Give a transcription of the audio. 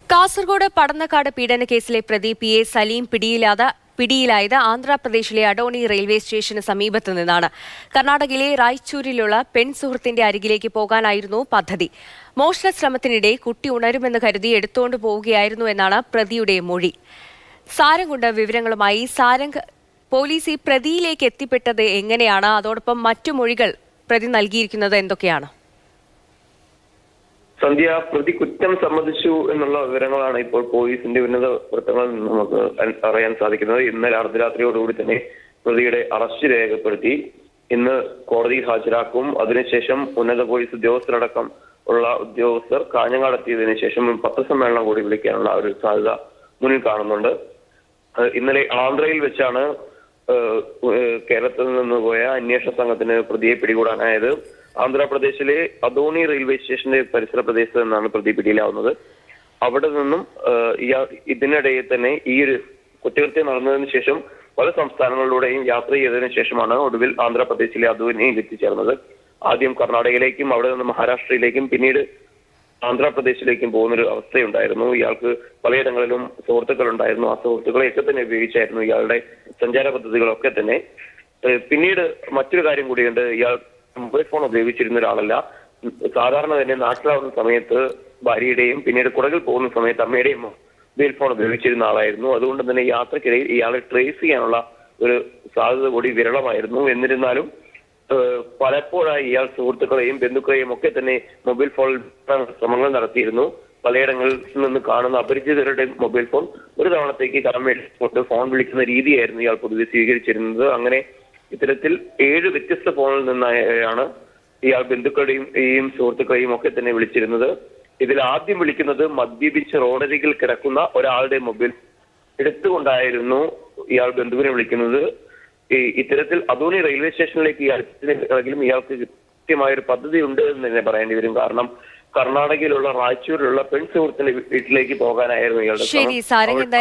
കാസർഗോഡ് പടന്നക്കാട് പീഡനക്കേസിലെ പ്രതി P A Saleem പിടിയിലാത പിടിയിലായത് ആന്ധ്രാപ്രദേശിലെ അഡോണി റെയിൽവേ സ്റ്റേഷന് സമീപത്ത് നിന്നാണ് കർണാടകയിലെ റായ്ചൂരിലുള്ള പെൺ സുഹൃത്തിന്റെ അരികിലേക്ക് പോകാനായിരുന്നു പദ്ധതി മോഷണ ശ്രമത്തിനിടെ കുട്ടി ഉണരുമെന്ന് കരുതി എടുത്തുകൊണ്ട് പോവുകയായിരുന്നു എന്നാണ് പ്രതിയുടെ മൊഴി സാരംഗുണ്ട് വിവരങ്ങളുമായി സാരംഗ് പോലീസ് ഈ പ്രതിയിലേക്ക് എത്തിപ്പെട്ടത് എങ്ങനെയാണ് അതോടൊപ്പം മറ്റു മൊഴികൾ പ്രതി നൽകിയിരിക്കുന്നത് എന്തൊക്കെയാണ് സന്ധ്യ പ്രതി കുറ്റം സമ്മതിച്ചു എന്നുള്ള വിവരങ്ങളാണ് ഇപ്പോൾ പോലീസിന്റെ ഉന്നത വൃത്തങ്ങളിൽ നിന്ന് നമുക്ക് അൻ- അറിയാൻ സാധിക്കുന്നത് ഇന്നലെ അർദ്ധരാത്രിയോടുകൂടി തന്നെ പ്രതിയുടെ അറസ്റ്റ് രേഖപ്പെടുത്തി ഇന്ന് കോടതിയിൽ ഹാജരാക്കും അതിനുശേഷം ഉന്നത പോലീസ് ഉദ്യോഗസ്ഥരടക്കം ഉള്ള ഉദ്യോഗസ്ഥർ കാഞ്ഞങ്ങാട് എത്തിയതിനു ശേഷം പത്രസമ്മേളനം കൂടി വിളിക്കാനുള്ള ഒരു സാധ്യത മുന്നിൽ കാണുന്നുണ്ട് ഏഹ് ഇന്നലെ ആന്ധ്രയിൽ വെച്ചാണ് ഏഹ് ഏഹ് കേരളത്തിൽ നിന്ന് പോയ അന്വേഷണ സംഘത്തിന് പ്രതിയെ പിടികൂടാനായത് ആന്ധ്രാപ്രദേശിലെ അദോണി റെയിൽവേ സ്റ്റേഷന്റെ പരിസര പ്രദേശത്ത് നിന്നാണ് പ്രതി പിടിയിലാവുന്നത് അവിടെ നിന്നും ഏഹ് ഇയാൾ ഇതിനിടയിൽ തന്നെ ഈ ഒരു കുറ്റകൃത്യം നടന്നതിന് ശേഷം പല സംസ്ഥാനങ്ങളിലൂടെയും യാത്ര ചെയ്തതിനു ശേഷമാണ് ഒടുവിൽ ആന്ധ്രാപ്രദേശിലെ അദോനിയിൽ എത്തിച്ചേർന്നത് ആദ്യം കർണാടകയിലേക്കും അവിടെ നിന്ന് മഹാരാഷ്ട്രയിലേക്കും പിന്നീട് ആന്ധ്രാപ്രദേശിലേക്കും പോകുന്നൊരു അവസ്ഥയുണ്ടായിരുന്നു ഇയാൾക്ക് പലയിടങ്ങളിലും സുഹൃത്തുക്കൾ ഉണ്ടായിരുന്നു ആ സുഹൃത്തുക്കളെയൊക്കെ തന്നെ ഉപയോഗിച്ചായിരുന്നു ഇയാളുടെ സഞ്ചാര പദ്ധതികളൊക്കെ തന്നെ ഏഹ് പിന്നീട് മറ്റൊരു കാര്യം കൂടിയുണ്ട് ഇയാൾ മൊബൈൽ ഫോൺ ഉപയോഗിച്ചിരുന്ന ഒരാളല്ല ഉം സാധാരണ തന്നെ നാട്ടിലാവുന്ന സമയത്ത് ഭാര്യയുടെയും പിന്നീട് കുടകിൽ പോകുന്ന സമയത്ത് അമ്മയുടെയും മൊബൈൽ ഫോൺ ഉപയോഗിച്ചിരുന്ന ആളായിരുന്നു അതുകൊണ്ട് തന്നെ യാത്രക്കിടയിൽ ഇയാളെ ട്രേസ് ചെയ്യാനുള്ള ഒരു സാധ്യത കൂടി വിരളമായിരുന്നു എന്നിരുന്നാലും ഏഹ് പലപ്പോഴായി ഇയാൾ സുഹൃത്തുക്കളെയും ബന്ധുക്കളെയും ഒക്കെ തന്നെ മൊബൈൽ ഫോൺ ശ്രമങ്ങൾ നടത്തിയിരുന്നു പലയിടങ്ങളിൽ നിന്ന് കാണുന്ന അപരിചിതരുടെ മൊബൈൽ ഫോൺ ഒരു തവണത്തേക്ക് കടം മേടിച്ചുകൊണ്ട് ഫോൺ വിളിക്കുന്ന രീതിയായിരുന്നു ഇയാൾ പൊതുവെ സ്വീകരിച്ചിരുന്നത് അങ്ങനെ ഇത്തരത്തിൽ ഏഴ് വ്യത്യസ്ത ഫോണിൽ നിന്നായാണ് ഇയാൾ ബന്ധുക്കളുടെയും യും സുഹൃത്തുക്കളെയും ഒക്കെ തന്നെ വിളിച്ചിരുന്നത് ഇതിൽ ആദ്യം വിളിക്കുന്നത് മദ്യപിച്ച് റോഡരികിൽ കിടക്കുന്ന ഒരാളുടെ മൊബൈൽ എടുത്തുകൊണ്ടായിരുന്നു ഇയാൾ ബന്ധുവിനെ വിളിക്കുന്നത് ഈ ഇത്തരത്തിൽ അദോണി റെയിൽവേ സ്റ്റേഷനിലേക്ക് ഇയാൾ എത്തിയെങ്കിലും ഇയാൾക്ക് കൃത്യമായ ഒരു പദ്ധതി ഉണ്ട് എന്ന് തന്നെ പറയേണ്ടി വരും കാരണം കർണാടകയിലുള്ള റായ്ചൂരിലുള്ള പെൺ സുഹൃത്തിന്റെ വീട്ടിലേക്ക് പോകാനായിരുന്നു ഇയാളുടെ ശരി ശ്രമം. സാരംഗ് അവൾ-